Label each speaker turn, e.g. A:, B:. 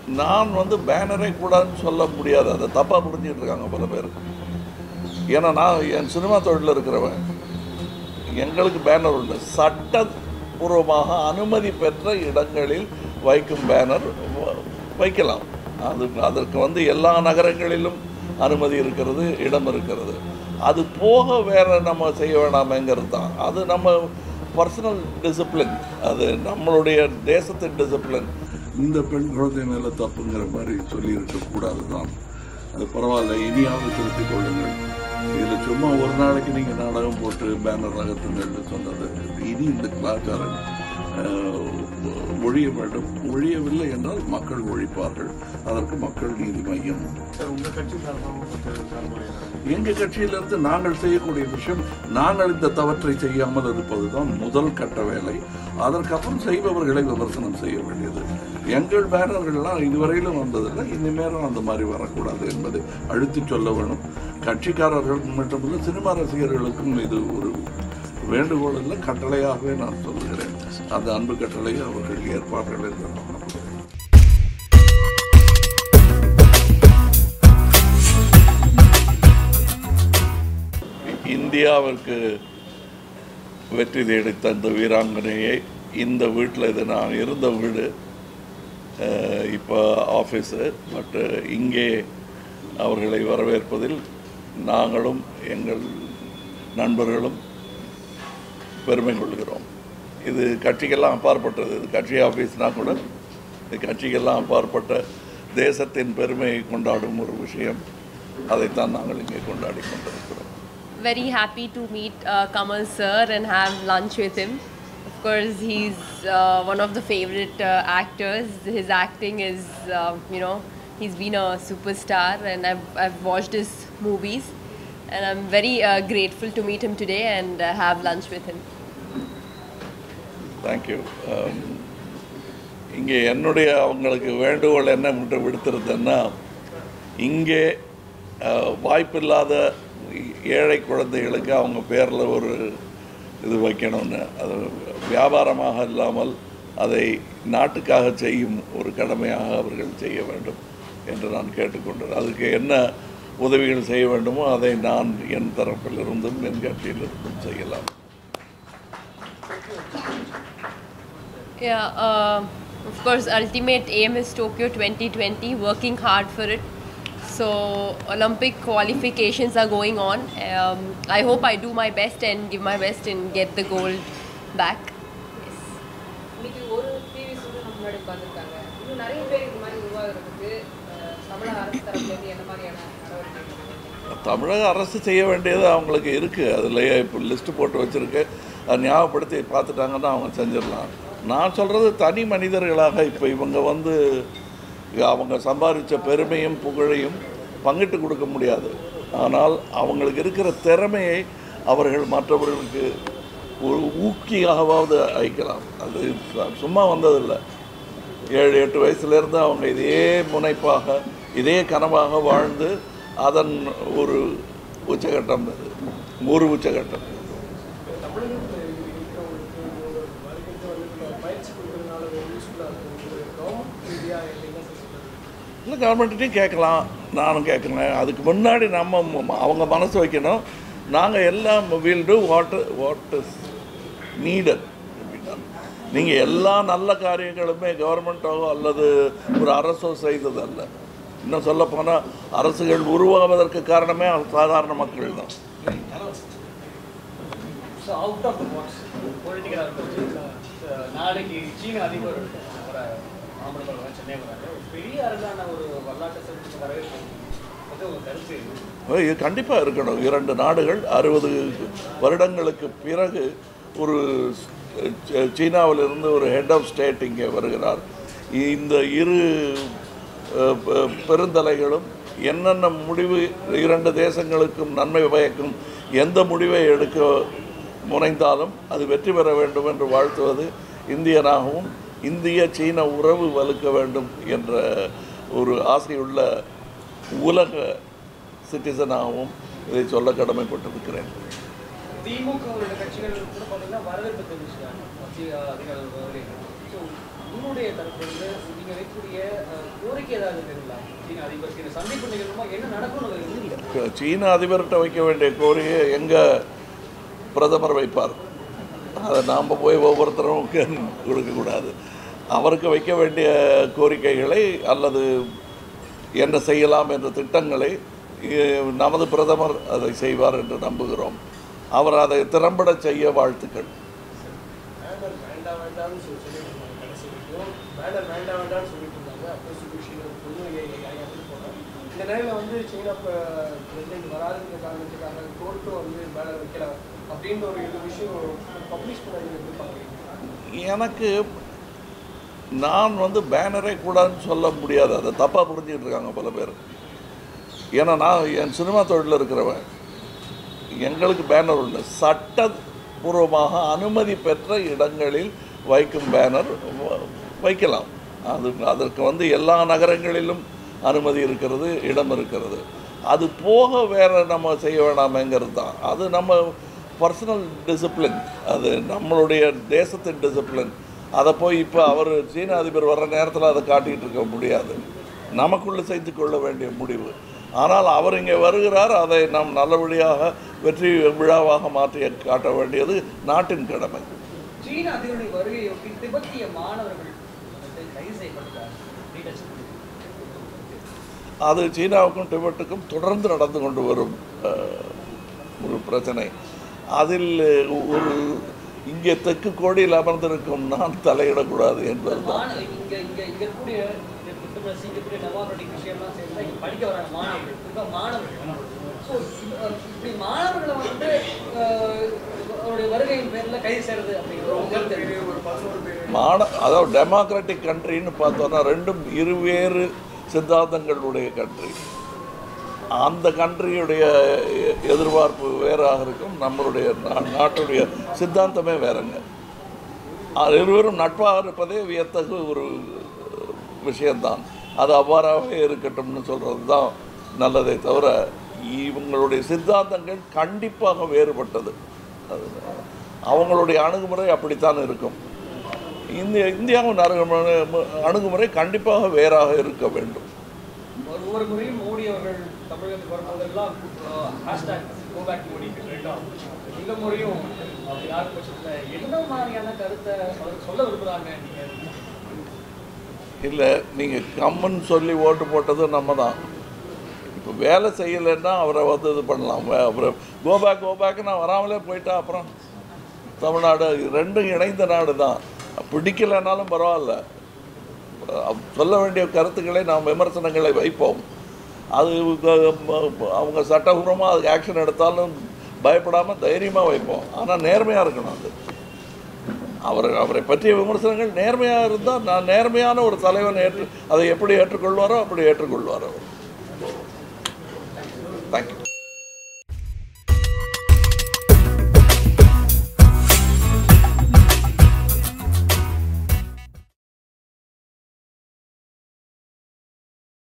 A: நான் வந்து பேனரே கூடாதுன்னு சொல்ல முடியாது அதை தப்பாக புரிஞ்சுட்டு இருக்காங்க பல பேர் ஏன்னா நான் என் சினிமா தொழிலில் இருக்கிறவன் எங்களுக்கு பேனர் உண்டு சட்டபூர்வமாக அனுமதி பெற்ற இடங்களில் வைக்கும் பேனர் வ- வைக்கலாம் அது அதற்கு வந்து எல்லா நகரங்களிலும் அனுமதி இருக்கிறது இடம் இருக்கிறது அது போக வேற நம்ம செய்ய வேணாமேங்கிறது தான் அது நம்ம பர்சனல் டிசிப்ளின் அது நம்மளுடைய தேசத்தின் டிசிப்ளின் இந்த பெண் குழந்தை மேலே தப்புங்கிற மாதிரி சொல்லி இருக்கக்கூடாது தான் அது பரவாயில்ல இனியாவது திருத்திக் கொள்ளுங்கள் இதில் சும்மா ஒரு நாளைக்கு நீங்கள் நாடகம் போட்டு பேனர் நகர்த்துங்கள்னு சொன்னது இனி இந்த கலாச்சாரம் அஹ், ஒழிய வேண்டும் ஒழியவில்லை என்றால் மக்கள் ஒழிப்பார்கள் அதற்கு மக்கள் நீதி மையம்
B: உங்க கட்சி சார்பாகவும் சார்பாக
A: எங்கள் கட்சியிலிருந்து நாங்கள் செய்யக்கூடிய விஷயம் நாங்கள் இந்த தவற்றை செய்யாமல் இருப்பதுதான் முதல் கட்ட வேலை அதற்கப்புறம் செய்பவர்களை விமர்சனம் செய்ய வேண்டியது எங்கள் பேனர்கள்லாம் இதுவரையிலும் வந்ததில்லை இனிமேலும் அந்த மாதிரி வரக்கூடாது என்பதை அழுத்தி சொல்ல வேணும் கட்சிக்காரர்களுக்கு மட்டுமல்ல சினிமா ரசிகர்களுக்கும் இது ஒரு வேண்டுகோள் இல்லை கட்டளையாகவே நான் சொல்கிறேன் அந்த அன்பு கட்டளையை அவர்கள் ஏற்பார்கள் என்று நான் நம்புகிறேன் இந்தியாவிற்கு வெற்றி தேடி தந்த வீராங்கனையை இந்த வீட்டில் இது நான் இருந்த வீடு அஹ், இப்போ ஆஃபீஸு பட்டு இங்கே அவர்களை வரவேற்பதில் நாங்களும் எங்கள் நண்பர்களும் பெருமை கொள்கிறோம் இது கட்சிக்கெல்லாம் அப்பாற்பட்டது இது கட்சி ஆஃபீஸ்னால் கூட இது கட்சிக்கெல்லாம் அப்பாற்பட்ட தேசத்தின் பெருமையை கொண்டாடும் ஒரு விஷயம் அதைத்தான் நாங்கள் இங்கே கொண்டாடி கொண்டிருக்கிறோம்
C: very happy to meet uh, Kamal sir and have lunch with him. Of course, he's uh, one of the favorite uh, actors. His acting is, uh, you know, he's been a superstar, and I've, I've watched his movies. And I'm very uh, grateful to meet him today and uh, have lunch with him.
A: Thank you இங்கே என்னுடைய அவங்களுக்கு வேண்டுகோள் என்ன விட்டு விடுத்திருந்தேன்னா இங்கே அஹ், வாய்ப்பில்லாத ஏழை குழந்தைகளுக்கு அவங்க பேரில் ஒரு இது வைக்கணும்னு அது வியாபாரமாக இல்லாமல் அதை நாட்டுக்காக செய்யும் ஒரு கடமையாக அவர்கள் செய்ய வேண்டும் என்று நான் கேட்டுக்கொண்டேன் அதுக்கு என்ன உதவிகள் செய்ய வேண்டுமோ அதை நான் என் தரப்பிலிருந்தும் என் கட்சியிலிருந்தும் செய்யலாம்
C: Yeah, uh, of course, ultimate aim is Tokyo 2020, working hard for it. So, Olympic qualifications are going on. Um, I hope I do my best and give my best and get the gold back. Yes.
D: இன்னைக்கு ஒரு TV studio முன்னாடி உட்காந்துருக்காங்க இன்னும் நிறைய பேர் இது மாதிரி உருவாகிறதுக்கு அஹ், தமிழக அரசு தரப்புலேருந்து என்ன மாதிரியான நடவடிக்கைகள்
A: தமிழக அரசு செய்ய வேண்டியது அவங்களுக்கு இருக்குது அதுலேயே இப்போ லிஸ்ட்டு போட்டு வச்சுருக்கு அதை ஞாபகப்படுத்தி பார்த்துட்டாங்கன்னா அவங்க செஞ்சிடலாம் நான் சொல்கிறது தனி மனிதர்களாக இப்போ இவங்க வந்து அவங்க சம்பாதிச்ச பெருமையும் புகழையும் பங்கிட்டு கொடுக்க முடியாது ஆனால் அவங்களுக்கு இருக்கிற திறமையை அவர்கள் மற்றவர்களுக்கு ஒரு ஊக்கியாகவாவது அழைக்கலாம் அது சு- சும்மா வந்ததில்லை ஏழு எட்டு வயசுலேருந்து அவங்க இதே முனைப்பாக இதே கனவாக வாழ்ந்து அதன் ஒரு உச்சகட்டம் இது ஒரு உச்சகட்டம்
B: தமிழகத்தில் இருக்கிறவங்களுக்கு ஒரு வாழ்க்கைக்கு வந்து பயிற்சி கொடுக்கறதுனால ஒரு யூஸ்ஃபுல்லாக இருக்கும் ஒரு கவர்மெண்ட் ரீதியாக என்ன சொல்லுறது
A: இல்லை கவர்மெண்ட்டையும் கேட்கலாம் நானும் கேட்குறேன் அதுக்கு முன்னாடி நம்ம ம- அவங்க மனசு வைக்கணும் நாங்கள் எல்லாம் will do what what is needed நீங்கள் எல்லா நல்ல காரியங்களுமே கவர்மெண்ட்டோ அல்லது ஒரு அரசோ செய்தது அல்ல இன்னும் சொல்லப்போனால் அரசுகள் உருவாவதற்கு காரணமே சாதாரண மக்கள் தான்
E: so out of the box பொலிட்டிக்கலாக இருக்கிறது நாளைக்கு சீன அதிபர் வர மாமல்லபுரம் சென்னை வராங்க ஒரு பெரிய அளவிலான ஒரு வரலாற்று சிறப்பு வரவேற்பு அது உங்கள் கருத்து என்ன?
A: இது கண்டிப்பாக இருக்கணும் இரண்டு நாடுகள் அறுபது வருடங்களுக்கு பிறகு ஒரு ச- சீனாவிலிருந்து ஒரு ஹெட் ஆஃப் ஸ்டேட் இங்கே வருகிறார் இந்த இரு அஹ், பெ- பெருந்தலைகளும் என்னென்ன முடிவு இரண்டு தேசங்களுக்கும் நன்மை பயக்கும் எந்த முடிவை எடுக்க முனைந்தாலும் அது வெற்றி பெற வேண்டும் என்று வாழ்த்துவது இந்தியனாகவும் இந்திய சீன உறவு வலுக்க வேண்டும் என்ற ஒரு ஆசையுள்ள உலக சிட்டிசனாகவும் இதை சொல்ல கடமைப்பட்டிருக்கிறேன்
E: திமுக உள்ளிட்ட கட்சிகள் கூட பார்த்தீங்கன்னா வரவேற்பு தெரிவிச்சிருக்காங்க மத்திய அதிகாரிகள் வருகை ஸோ உங்களுடைய தரப்பிலிருந்து நீங்கள் வைக்கக்கூடிய அஹ், கோரிக்கை ஏதாவது இருக்குங்களா சீன அதிபருக்கு இந்த சந்திப்பு நிகழ்வுமா என்ன நடக்கும்னு இல்லை
A: சீன அதிபர்கிட்ட வைக்க வேண்டிய கோரிக்கையை எங்கள் பிரதமர் வைப்பார் அதை நாம் போய் ஒவ்வொருத்தரும் கொடுக்கக்கூடாது அவருக்கு வைக்க வேண்டிய கோரிக்கைகளை அல்லது என்ன செய்யலாம் என்ற திட்டங்களை இ- நமது பிரதமர் அதை செய்வார் என்று நம்புகிறோம் அவர் அதை திறம்பட செய்ய வாழ்த்துக்கள்
B: பேனர் வேண்டாம் வேண்டாம்னு சொல்லி சொல்லிட்டு இருந்தாங்க கடைசி வரைக்கும் பேனர் வேண்டாம் வேண்டாம்னு சொல்லிட்டு இருந்தாங்க அப்போ சுபிஷியில் பொண்ணு எடுத்து போனோம் இந்த நிலையில வந்து சீனா பிரசிடென்ட் வராதுங்கிற காரணத்துக்காக கோர்ட்டும் வந்து பேனர் வைக்கலாம் அப்படின்ற ஒரு இது விஷயம் பப்ளிஷ் பண்ண எப்படி பார்க்குறீங்க
A: எனக்கு நான் வந்து பேனரே கூடாதுன்னு சொல்ல முடியாது அதை தப்பாக புரிஞ்சுக்கிட்டு இருக்காங்க பல பேர் ஏன்னா நான் என் சினிமா தொழிலில் இருக்கிறவன் எங்களுக்கு பேனர் உண்டு சட்டபூர்வமாக அனுமதி பெற்ற இடங்களில் வைக்கும் பேனர் வ- வைக்கலாம் அது அதற்கு வந்து எல்லா நகரங்களிலும் அனுமதி இருக்கிறது இடம் இருக்கிறது அது போக வேற நம்ம செய்ய வேணாமேங்கிறது தான் அது நம்ம பர்சனல் டிசிப்ளின் அது நம்மளுடைய தேசத்தின் டிசிப்ளின் அதை போய் இப்போ அவர் சீன அதிபர் வர்ற நேரத்தில் அதை காட்டிகிட்டு இருக்க முடியாது நமக்குள்ளே செய்து கொள்ள வேண்டிய முடிவு ஆனால் அவர் இங்கே வருகிறார் அதை நாம் நல்லபடியாக வெற்றி விழாவாக மாற்றி காட்ட வேண்டியது நாட்டின் கடமை
E: சீன அதிபருடைய வருகையொட்டி திபெத்திய மாணவர்கள் வந்து கைது செய்யப்பட்டார் டீட்டெயில்ஸ்
A: அது சீனாவுக்கும் டிபெட்டுக்கும் தொடர்ந்து நடந்து கொண்டு வரும் அஹ், ஒரு பிரச்சனை அதில் ஒரு இங்கே தெற்கு கோடியில் அமர்ந்திருக்கும் நான் தலையிடக்கூடாது என்பதுதான்
E: மாணவ இங்க இங்க இங்க இருக்கக்கூடிய இந்த புத்தகம் சீக்கக்கூடிய டெமோக்ராட்டிக் விஷயம்லாம் சேர்ந்தா இங்க படிக்க வராங்க மாணவர்கள் குறிப்பா மாணவர்கள் ஸோ இப்படி மாணவர்களை வந்து அஹ், அவருடைய வருகையின் பேர்ல கைது செய்யறது அப்படிங்கிற ஒரு கருத்து இருக்கு.
B: ஒரு பதினோரு பேர்
A: மாண அதாவது டெமோக்ராட்டிக் கண்ட்ரின்னு பார்த்தோன்னா ரெண்டும் இருவேறு சித்தாந்தங்களுடைய கண்ட்ரி அந்த கண்ட்ரியுடைய எ- எதிர்பார்ப்பு வேறாக இருக்கும் நம்மளுடைய நா- நாட்டுடைய சித்தாந்தமே வேறங்க அது இருவரும் நட்பாக இருப்பதே வியத்தகு ஒரு விஷயம்தான் அது அவ்வாறாகவே இருக்கட்டும்னு சொல்கிறது தான் நல்லதே தவிர இவங்களுடைய சித்தாந்தங்கள் கண்டிப்பாக வேறுபட்டது அது அவங்களுடைய அணுகுமுறை அப்படித்தான் இருக்கும் இந்திய இந்தியாவின் அணுகுமுறை அணுகுமுறை கண்டிப்பாக வேறாக இருக்க வேண்டும்
E: ஒவ்வொரு முறையும் மோடி அவர்கள் தமிழகத்துக்கு வரும்போதெல்லாம் ஹேஷ்டாக் கோபேக் மோடி ரெண்டும் இந்த முறையும் அவர் யார் பட்சத்தில் என்ன மாதிரியான கருத்தை அவர் சொல்ல விரும்புகிறாங்க நீங்கள்
A: இல்லை நீங்கள் கம்முன்னு சொல்லி ஓட்டு போட்டது நம்ம தான் இப்போ வேலை செய்யலைன்னா அவரை வந்து இது பண்ணலாம் வே- அப்புறம் கோபேக் கோபேக் நான் வராமலே போயிட்டா அப்புறம் தமிழ்நாடு இது ரெண்டும் இணைந்த நாடு தான் பிடிக்கலைனாலும் பரவாயில்ல அஹ் சொல்ல வேண்டிய கருத்துக்களை நாம் விமர்சனங்களை வைப்போம் அது அஹ், அவங்க சட்டபூர்வமாக அதுக்கு ஆக்ஷன் எடுத்தாலும் பயப்படாமல் தைரியமாக வைப்போம் ஆனால் நேர்மையாக இருக்கணும் அது அவர் அவரை பற்றிய விமர்சனங்கள் நேர்மையாக இருந்தால் நான் நேர்மையான ஒரு தலைவன் ஏற்று அதை எப்படி ஏற்றுக்கொள்வாரோ அப்படி ஏற்றுக்கொள்வார் அவர் தேங்க்யூ